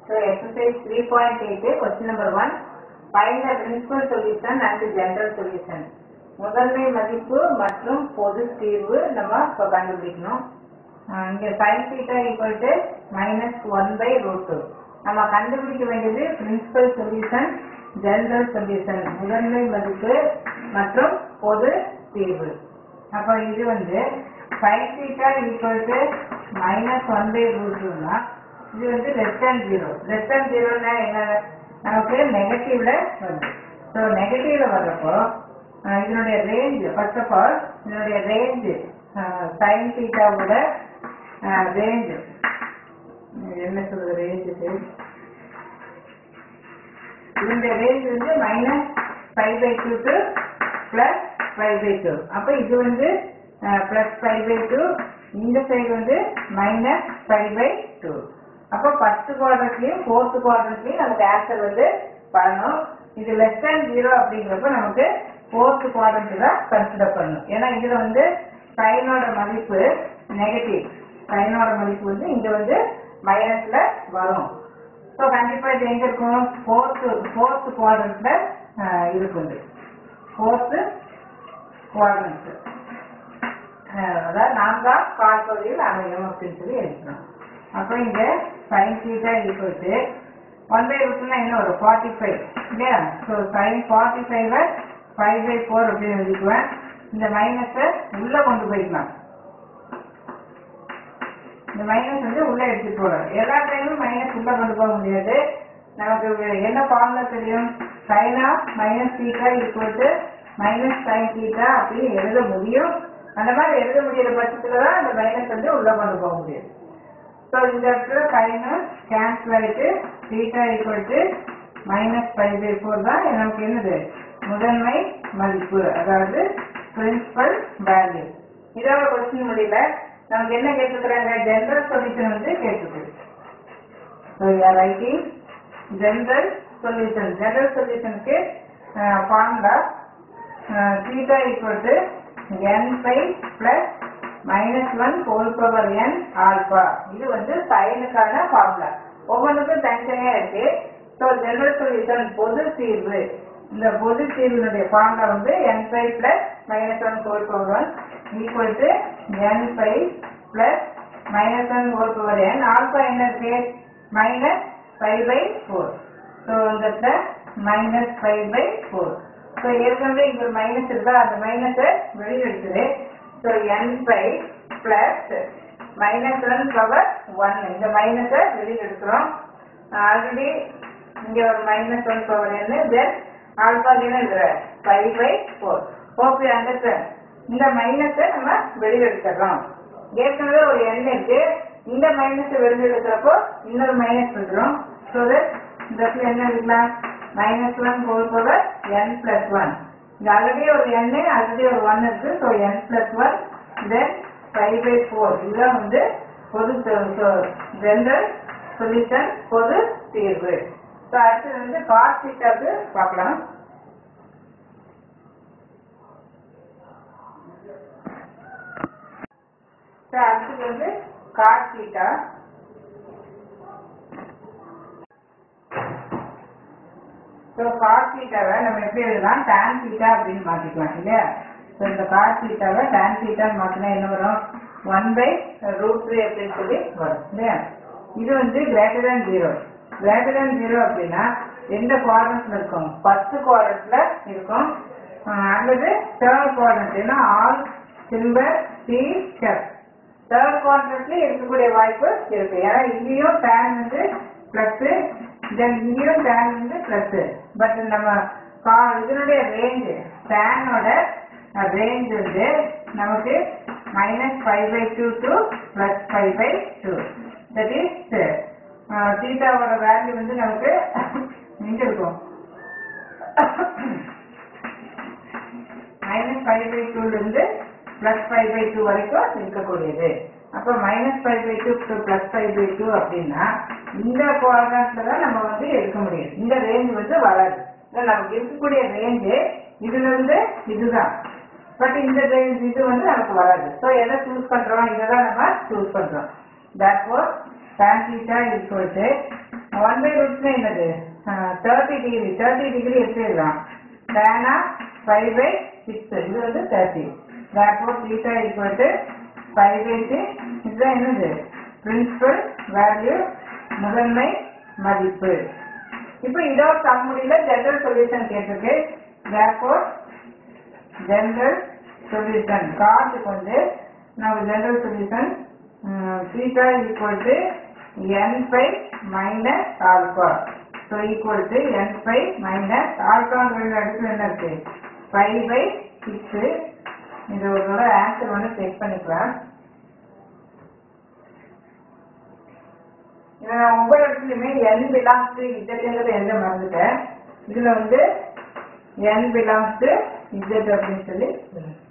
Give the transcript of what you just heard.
So exercise 3.8 question number 1 find the principal solution and the general solution முதன்மை மதிப்பு மற்றும் பொது தீர்வு நம்ம இப்போ கண்டுபிடிக்கணும் அஹ் இங்க sin theta equal to minus 1 by root 2 நம்ம கண்டுபிடிக்க வேண்டியது பிரின்சிபல் சொல்யூஷன் ஜெனரல் சொல்யூஷன் முதன்மை மதிப்பு மற்றும் பொது தீர்வு அப்போ இது வந்து sin theta equal to minus 1 by root 2 னா இது வந்து less than zero less than ஜீரோனா என்ன நமக்கு நெகட்டிவ்ல வருது ஸோ நெகட்டிவ்ல வர்றப்போ அஹ் இதனுடைய ரேஞ்ச் ஃபர்ஸ்ட் ஆஃப் ஆல் இதனுடைய ரேஞ்ச் சைன் தீட்டாவோட ரேஞ்ச் என்ன சொல்றது ரேஞ்சுக்கு இதனுடைய ரேஞ்ச் வந்து minus five by two to plus five by two அப்போ இது வந்து பிளஸ் ஃபைவ் பை டூ இந்த சைடு வந்து மைனஸ் ஃபைவ் பை டூ அப்போ ஃபர்ஸ்ட் குவாட்ரண்ட்லையும் ஃபோர்த் குவாட்ரண்ட்லையும் நமக்கு ஆன்சர் வந்து பண்ணணும் இது லெஸ் தேன் ஜீரோ அப்படிங்கிறப்ப நமக்கு ஃபோர்த் குவாட்ரண்ட் தான் கன்சிடர் பண்ணணும் ஏன்னா இதுல வந்து சைனோட மதிப்பு நெகட்டிவ் சைனோட மதிப்பு வந்து இங்க வந்து மைனஸ்ல வரும் ஸோ கண்டிப்பா இது எங்க இருக்கும் ஃபோர்த் ஃபோர்த் குவாட்ரண்ட்ல இருக்குது ஃபோர்த் குவாட்ரண்ட் அதாவது நான்காம் கால் பகுதியில் அமையும் அப்படின்னு சொல்லி எழுதணும் அப்போ இங்க sine theta equal to one by ரூட்னா என்ன வரும் ஃபார்ட்டி ஃபைவ் இல்லையா so sine forty five five by four அப்படின்னு எழுதிக்குவேன் இந்த மைனஸை உள்ள கொண்டு போய்க்கலாம் இந்த மைனஸ் வந்து உள்ள எடுத்துட்டு போகலாம் எல்லா டைமும் மைனஸ் உள்ள கொண்டு போக முடியாது நமக்கு என்ன ஃபார்முலா தெரியும் sine of minus theta equal to minus sine theta அப்படின்னு எழுத முடியும் அந்த மாதிரி எழுத முடியாத பட்சத்துல தான் அந்த மைனஸ் வந்து உள்ள கொண்டு போக முடியும் ஸோ இந்த இடத்துல சைனு கேன்சல் ஆயிட்டு theta equal to minus five by four தான் நமக்கு என்னது முதன்மை மதிப்பு அதாவது பிரின்சிபல் வேல்யூ இதோட கொஸ்டின் முடியல நமக்கு என்ன கேட்டுக்கிறாங்க ஜெனரல் சொல்யூஷன் வந்து கேட்டுருக்கு so you are writing general solution general சொல்யூஷனுக்கு formula theta equal to n pi plus minus one whole power n alpha இது வந்து சைனுக்கான ஃபார்முலா ஒவ்வொன்றுக்கும் தனித்தனியா இருக்கு ஸோ ஜெனரல் சொல்யூஷன் பொது தீர்வு இந்த பொது தீர்வினுடைய ஃபார்முலா வந்து n pi plus minus one whole power one equal to n pi plus minus one whole power n alpha என்ன இருக்கு minus five by four so இந்த இடத்துல minus five by four so ஏற்கனவே இங்க ஒரு மைனஸ் இருக்கா அந்த மைனஸை வெளியே எடுக்குது so n pi plus minus one power one இந்த மைனஸை வெளியே எடுக்கிறோம் ஆல்ரெடி இங்க ஒரு மைனஸ் ஒன் பவர் என்ன தென் ஆல்பா என்ன five by four hope you understand இந்த மைனஸை நம்ம வெளியே எடுத்துடுறோம் ஏற்கனவே ஒரு எண் இருக்கு இந்த மைனஸை வெளியே எடுக்கிறப்போ இன்னொரு மைனஸ் வந்துடும் ஸோ தட் இந்த இடத்துல என்ன எடுக்கலாம் minus one whole power n plus one இங்க ஆல்ரெடி ஒரு என் ஆல்ரெடி ஒரு ஒன் இருக்கு so n plus one then five by four இதுதான் வந்து பொது ஜெனரல் சொல்யூஷன் பொது தீர்வு ஸோ அடுத்தது வந்து காஸ் தீட்டாவுக்கு பார்க்கலாம் ஸோ அடுத்தது வந்து காஸ் தீட்டா ஸோ காஸ் தீட்டாவை நம்ம எப்படி எழுதலாம் tan தீட்டா அப்படின்னு மாற்றிக்கலாம் இல்லையா ஸோ இந்த காஸ் தீட்டாவை tan தீட்டான்னு மாற்றினா என்ன வரும் ஒன் பை ரூட் த்ரீ அப்படின்னு சொல்லி வரும் இல்லையா இது வந்து greater than zero greater than zero அப்படின்னா எந்த குவாட்ரண்ட்ல இருக்கும் ஃபர்ஸ்ட் குவாட்ரண்ட்ல இருக்கும் அஹ் அல்லது தேர்ட் குவாட்ரண்ட் ஏன்னா all silver C chef third குவாட்ரண்ட்ல இருக்கக்கூடிய வாய்ப்பு இருக்கு ஏன்னா இங்கேயும் tan வந்து பிளஸ் தென் இங்கேயும் tan வந்து பிளஸ் பட் நம்ம கா- இதனுடைய ரேஞ்ச் டேனோட ரேஞ்ச் வந்து நமக்கு minus five by two to plus five by two that is தீட்டாவோட வேல்யூ வந்து நமக்கு எங்க இருக்கும் மைனஸ் ஃபைவ் பை டூலேருந்து ப்ளஸ் ஃபைவ் பை டூ வரைக்கும் இருக்கக்கூடியது அப்போ minus five by two to plus five by two அப்படின்னா இந்த குவாட்ரண்ட்ல தான் நம்ம வந்து எடுக்க முடியும் இந்த ரேஞ்ச் வந்து வராது இல்ல நமக்கு இருக்கக்கூடிய ரேஞ்சு இதுல இருந்து இதுதான் பட் இந்த ரேஞ்ச் இது வந்து நமக்கு வராது ஸோ எதை சூஸ் பண்றோம் இதை தான் நம்ம சூஸ் பண்றோம் therefore tan theta equal to one by ரூட்ஸ்னா என்னது தேர்ட்டி டிகிரி தேர்ட்டி டிகிரி எப்படி எழுதலாம் டேனா ஃபைவ் பை சிக்ஸ் இது வந்து thirty therefore theta equal to five by six இதுதான் என்னது பிரின்சிபல் வேல்யூ முதன்மை மதிப்பு இப்போ இதோ சம்முடியில ஜெனரல் சொல்யூஷன் கேட்டிருக்கு தேர்ஃபோர் ஜெனரல் சொல்யூஷன் காசுக்கு வந்து நம்ம general solution theta equal to n pi minus alpha so equal to n pi minus ஆல்பாங்கிற இடத்துல என்ன இருக்கு ஃபைவ் பை சிக்ஸு இதோட ஆன்சர் வந்து செக் பண்ணிக்கலாம் இதை நான் ஒவ்வொரு இடத்துலையுமே என் பிலாங்ஸ் டு இஜெட்டுங்கிறத எழுத மறந்துட்டேன் இதில் வந்து என் பிலாங்ஸ் டு இஜெட் அப்படின்னு சொல்லி